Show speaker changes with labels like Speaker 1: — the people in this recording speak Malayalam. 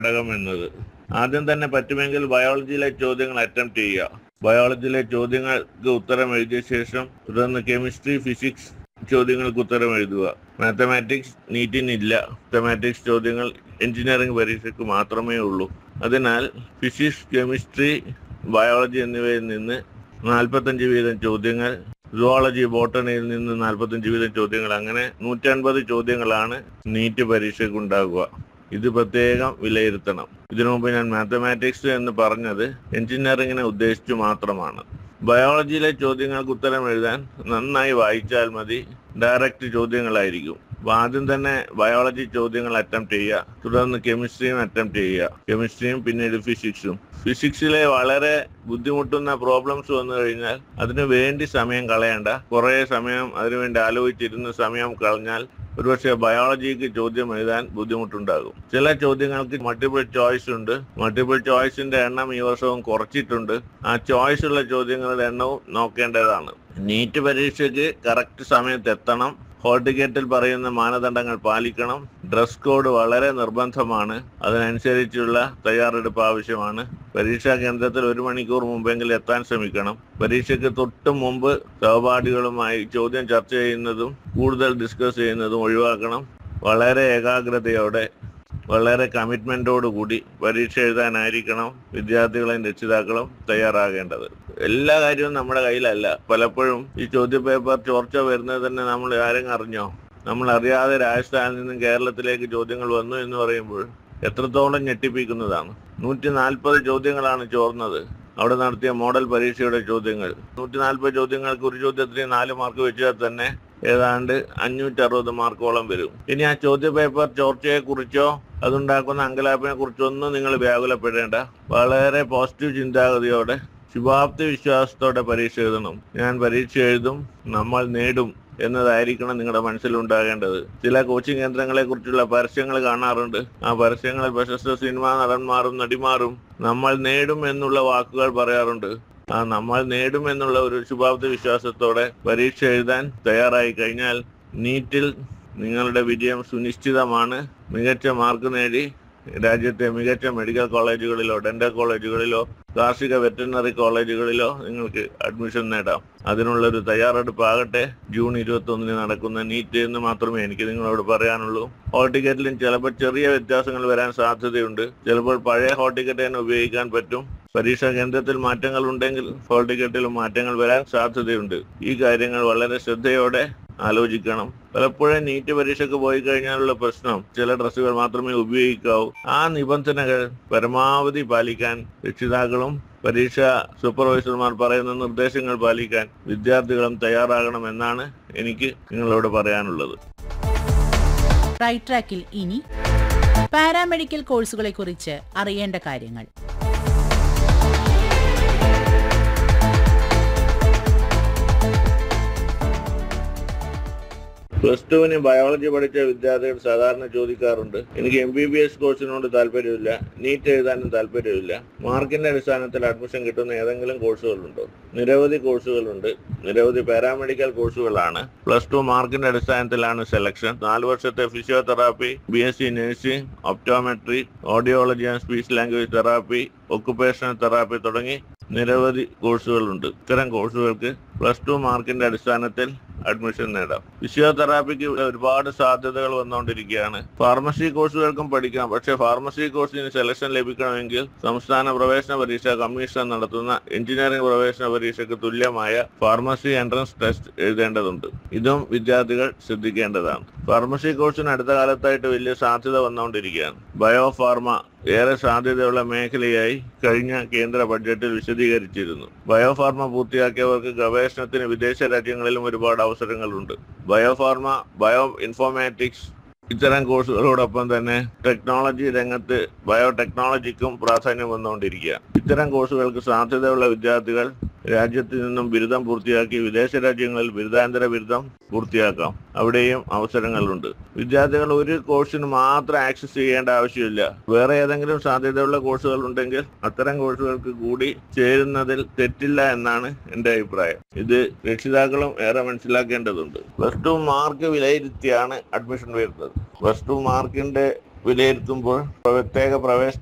Speaker 1: ഘടകം എന്നത് ആദ്യം തന്നെ പറ്റുമെങ്കിൽ ബയോളജിയിലെ ചോദ്യങ്ങൾ അറ്റംപ്റ്റ് ചെയ്യുക ബയോളജിയിലെ ചോദ്യങ്ങൾക്ക് ഉത്തരം എഴുതിയ ശേഷം തുടർന്ന് കെമിസ്ട്രി ഫിസിക്സ് ചോദ്യങ്ങൾക്ക് ഉത്തരം എഴുതുക മാത്തമാറ്റിക്സ് നീറ്റിനില്ല മാത്തമാറ്റിക്സ് ചോദ്യങ്ങൾ എഞ്ചിനീയറിംഗ് പരീക്ഷയ്ക്ക് മാത്രമേ ഉള്ളൂ അതിനാൽ ഫിസിക്സ് കെമിസ്ട്രി ബയോളജി എന്നിവയിൽ നിന്ന് നാൽപ്പത്തഞ്ച് വീതം ചോദ്യങ്ങൾ സുവോളജി ബോട്ടണിയിൽ നിന്ന് നാൽപ്പത്തഞ്ച് വീതം ചോദ്യങ്ങൾ അങ്ങനെ നൂറ്റൻപത് ചോദ്യങ്ങളാണ് നീറ്റ് പരീക്ഷയ്ക്ക് ഉണ്ടാകുക ഇത് പ്രത്യേകം വിലയിരുത്തണം ഇതിനു മുമ്പ് ഞാൻ മാത്തമാറ്റിക്സ് എന്ന് പറഞ്ഞത് എഞ്ചിനീയറിംഗിനെ ഉദ്ദേശിച്ചു മാത്രമാണ് ബയോളജിയിലെ ചോദ്യങ്ങൾക്ക് ഉത്തരം എഴുതാൻ നന്നായി വായിച്ചാൽ മതി ഡയറക്റ്റ് ചോദ്യങ്ങളായിരിക്കും അപ്പൊ ആദ്യം തന്നെ ബയോളജി ചോദ്യങ്ങൾ അറ്റംപ്റ്റ് ചെയ്യുക തുടർന്ന് കെമിസ്ട്രിയും അറ്റംപ്റ്റ് ചെയ്യുക കെമിസ്ട്രിയും പിന്നീട് ഫിസിക്സും ഫിസിക്സിലെ വളരെ ബുദ്ധിമുട്ടുന്ന പ്രോബ്ലംസ് വന്നു കഴിഞ്ഞാൽ അതിനു വേണ്ടി സമയം കളയണ്ട കുറേ സമയം അതിനുവേണ്ടി ആലോചിച്ചിരുന്ന് സമയം കളഞ്ഞാൽ ഒരുപക്ഷെ ബയോളജിക്ക് ചോദ്യം എഴുതാൻ ബുദ്ധിമുട്ടുണ്ടാകും ചില ചോദ്യങ്ങൾക്ക് മൾട്ടിപ്പിൾ ചോയ്സ് ഉണ്ട് മൾട്ടിപ്പിൾ ചോയ്സിന്റെ എണ്ണം ഈ വർഷവും കുറച്ചിട്ടുണ്ട് ആ ചോയ്സ് ഉള്ള ചോദ്യങ്ങളുടെ എണ്ണവും നോക്കേണ്ടതാണ് നീറ്റ് പരീക്ഷയ്ക്ക് കറക്റ്റ് സമയത്ത് എത്തണം ഹോൾ ടിക്കറ്റിൽ പറയുന്ന മാനദണ്ഡങ്ങൾ പാലിക്കണം ഡ്രസ് കോഡ് വളരെ നിർബന്ധമാണ് അതിനനുസരിച്ചുള്ള തയ്യാറെടുപ്പ് ആവശ്യമാണ് പരീക്ഷാ കേന്ദ്രത്തിൽ ഒരു മണിക്കൂർ മുമ്പെങ്കിലും എത്താൻ ശ്രമിക്കണം പരീക്ഷയ്ക്ക് തൊട്ട് മുമ്പ് സഹപാഠികളുമായി ചോദ്യം ചർച്ച ചെയ്യുന്നതും കൂടുതൽ ഡിസ്കസ് ചെയ്യുന്നതും ഒഴിവാക്കണം വളരെ ഏകാഗ്രതയോടെ വളരെ കമ്മിറ്റ്മെന്റോട് കൂടി പരീക്ഷ എഴുതാനായിരിക്കണം വിദ്യാർത്ഥികളും രക്ഷിതാക്കളും തയ്യാറാകേണ്ടത് എല്ലാ കാര്യവും നമ്മുടെ കയ്യിലല്ല പലപ്പോഴും ഈ ചോദ്യപേപ്പർ ചോർച്ച വരുന്നത് തന്നെ നമ്മൾ ആരെങ്കിലും അറിഞ്ഞോ നമ്മൾ അറിയാതെ രാജസ്ഥാനിൽ നിന്നും കേരളത്തിലേക്ക് ചോദ്യങ്ങൾ വന്നു എന്ന് പറയുമ്പോൾ എത്രത്തോളം ഞെട്ടിപ്പിക്കുന്നതാണ് നൂറ്റി നാൽപ്പത് ചോദ്യങ്ങളാണ് ചോർന്നത് അവിടെ നടത്തിയ മോഡൽ പരീക്ഷയുടെ ചോദ്യങ്ങൾ നൂറ്റി നാൽപ്പത് ചോദ്യങ്ങൾക്ക് ഒരു ചോദ്യത്തിന് നാല് മാർക്ക് വെച്ചാൽ തന്നെ ഏതാണ്ട് അഞ്ഞൂറ്റി അറുപത് മാർക്കോളം വരും ഇനി ആ ചോദ്യ പേപ്പർ ചോർച്ചയെ കുറിച്ചോ അതുണ്ടാക്കുന്ന അങ്കലാപ്പിനെ കുറിച്ചോ ഒന്നും നിങ്ങൾ വ്യാകുലപ്പെടേണ്ട വളരെ പോസിറ്റീവ് ചിന്താഗതിയോടെ ശുഭാപ്തി വിശ്വാസത്തോടെ പരീക്ഷ എഴുതണം ഞാൻ പരീക്ഷ എഴുതും നമ്മൾ നേടും എന്നതായിരിക്കണം നിങ്ങളുടെ മനസ്സിലുണ്ടാകേണ്ടത് ചില കോച്ചിങ് കേന്ദ്രങ്ങളെ കുറിച്ചുള്ള പരസ്യങ്ങൾ കാണാറുണ്ട് ആ പരസ്യങ്ങളിൽ പ്രശസ്ത സിനിമാ നടന്മാരും നടിമാരും നമ്മൾ നേടും എന്നുള്ള വാക്കുകൾ പറയാറുണ്ട് ആ നമ്മൾ നേടും എന്നുള്ള ഒരു ശുഭാപ്തി വിശ്വാസത്തോടെ പരീക്ഷ എഴുതാൻ തയ്യാറായി കഴിഞ്ഞാൽ നീറ്റിൽ നിങ്ങളുടെ വിജയം സുനിശ്ചിതമാണ് മികച്ച മാർക്ക് നേടി രാജ്യത്തെ മികച്ച മെഡിക്കൽ കോളേജുകളിലോ ഡെന്റൽ കോളേജുകളിലോ കാർഷിക വെറ്ററിനറി കോളേജുകളിലോ നിങ്ങൾക്ക് അഡ്മിഷൻ നേടാം അതിനുള്ള ഒരു തയ്യാറെടുപ്പാകട്ടെ ജൂൺ ഇരുപത്തി ഒന്നിന് നടക്കുന്ന നീറ്റ് എന്ന് മാത്രമേ എനിക്ക് നിങ്ങളോട് പറയാനുള്ളൂ ഹോൾ ടിക്കറ്റിലും ചിലപ്പോൾ ചെറിയ വ്യത്യാസങ്ങൾ വരാൻ സാധ്യതയുണ്ട് ചിലപ്പോൾ പഴയ ഹോൾ ടിക്കറ്റ് തന്നെ ഉപയോഗിക്കാൻ പറ്റും പരീക്ഷാ കേന്ദ്രത്തിൽ മാറ്റങ്ങൾ ഉണ്ടെങ്കിൽ ഹോൾ ടിക്കറ്റിലും മാറ്റങ്ങൾ വരാൻ സാധ്യതയുണ്ട് ഈ കാര്യങ്ങൾ വളരെ ശ്രദ്ധയോടെ ആലോചിക്കണം പലപ്പോഴും നീറ്റ് പരീക്ഷയ്ക്ക് പോയി കഴിഞ്ഞാലുള്ള പ്രശ്നം ചില ഡ്രസ്സുകൾ മാത്രമേ ഉപയോഗിക്കാവൂ ആ നിബന്ധനകൾ പരമാവധി പാലിക്കാൻ രക്ഷിതാക്കളും പരീക്ഷാ സൂപ്പർവൈസർമാർ പറയുന്ന നിർദ്ദേശങ്ങൾ പാലിക്കാൻ വിദ്യാർത്ഥികളും തയ്യാറാകണമെന്നാണ് എനിക്ക് നിങ്ങളോട് പറയാനുള്ളത്
Speaker 2: റൈറ്റ് ട്രാക്കിൽ ഇനി പാരാമെഡിക്കൽ കോഴ്സുകളെക്കുറിച്ച് അറിയേണ്ട കാര്യങ്ങൾ
Speaker 1: പ്ലസ് ടുവിന് ബയോളജി പഠിച്ച വിദ്യാർത്ഥികൾ സാധാരണ ചോദിക്കാറുണ്ട് എനിക്ക് എം ബി ബി എസ് കോഴ്സിനോട് താല്പര്യമില്ല നീറ്റ് എഴുതാനും താല്പര്യമില്ല മാർക്കിന്റെ അടിസ്ഥാനത്തിൽ അഡ്മിഷൻ കിട്ടുന്ന ഏതെങ്കിലും കോഴ്സുകളുണ്ടോ നിരവധി കോഴ്സുകളുണ്ട് നിരവധി പാരാമെഡിക്കൽ കോഴ്സുകളാണ് പ്ലസ് ടു മാർക്കിന്റെ അടിസ്ഥാനത്തിലാണ് സെലക്ഷൻ നാല് വർഷത്തെ physiotherapy B S C nursing optometry audiology and speech language therapy occupational therapy തുടങ്ങി നിരവധി കോഴ്സുകളുണ്ട് ഇത്തരം കോഴ്സുകൾക്ക് പ്ലസ് ടു മാർക്കിന്റെ അടിസ്ഥാനത്തിൽ അഡ്മിഷൻ നേടാം ഫിസിയോതെറാപ്പിക്ക് ഒരുപാട് സാധ്യതകൾ വന്നുകൊണ്ടിരിക്കുകയാണ് ഫാർമസി കോഴ്സുകൾക്കും പഠിക്കാം പക്ഷേ ഫാർമസി കോഴ്സിന് സെലക്ഷൻ ലഭിക്കണമെങ്കിൽ സംസ്ഥാന പ്രവേശന പരീക്ഷ കമ്മീഷൻ നടത്തുന്ന എഞ്ചിനീയറിംഗ് പ്രവേശന പരീക്ഷയ്ക്ക് തുല്യമായ ഫാർമസി എൻട്രൻസ് ടെസ്റ്റ് എഴുതേണ്ടതുണ്ട് ഇതും വിദ്യാർത്ഥികൾ ശ്രദ്ധിക്കേണ്ടതാണ് ഫാർമസി കോഴ്സിന് അടുത്ത കാലത്തായിട്ട് വലിയ സാധ്യത വന്നുകൊണ്ടിരിക്കുകയാണ് ബയോ ഫാർമ ഏറെ സാധ്യതയുള്ള മേഖലയായി കഴിഞ്ഞ കേന്ദ്ര ബഡ്ജറ്റിൽ വിശദീകരിച്ചിരുന്നു ബയോഫാർമ പൂർത്തിയാക്കിയവർക്ക് ഗവേഷണത്തിന് വിദേശ രാജ്യങ്ങളിലും ഒരുപാട് അവസരങ്ങളുണ്ട് ബയോഫാർമ ബയോ ഇൻഫോർമാറ്റിക്സ് ഇത്തരം കോഴ്സുകളോടൊപ്പം തന്നെ ടെക്നോളജി രംഗത്ത് ബയോടെക്നോളജിക്കും പ്രാധാന്യം വന്നുകൊണ്ടിരിക്കുക ഇത്തരം കോഴ്സുകൾക്ക് സാധ്യതയുള്ള വിദ്യാർത്ഥികൾ രാജ്യത്ത് നിന്നും ബിരുദം പൂർത്തിയാക്കി വിദേശ രാജ്യങ്ങളിൽ ബിരുദാന്തര ബിരുദം പൂർത്തിയാക്കാം അവിടെയും അവസരങ്ങളുണ്ട് വിദ്യാർത്ഥികൾ ഒരു കോഴ്സിന് മാത്രം ആക്സസ് ചെയ്യേണ്ട ആവശ്യമില്ല വേറെ ഏതെങ്കിലും സാധ്യതയുള്ള കോഴ്സുകൾ ഉണ്ടെങ്കിൽ അത്തരം കോഴ്സുകൾക്ക് കൂടി ചേരുന്നതിൽ തെറ്റില്ല എന്നാണ് എന്റെ അഭിപ്രായം ഇത് രക്ഷിതാക്കളും ഏറെ മനസ്സിലാക്കേണ്ടതുണ്ട് പ്ലസ് ടു മാർക്ക് വിലയിരുത്തിയാണ് അഡ്മിഷൻ വരുന്നത് പ്ലസ് ടു മാർക്കിന്റെ വിലയിരുത്തുമ്പോൾ പ്രത്യേക പ്രവേശന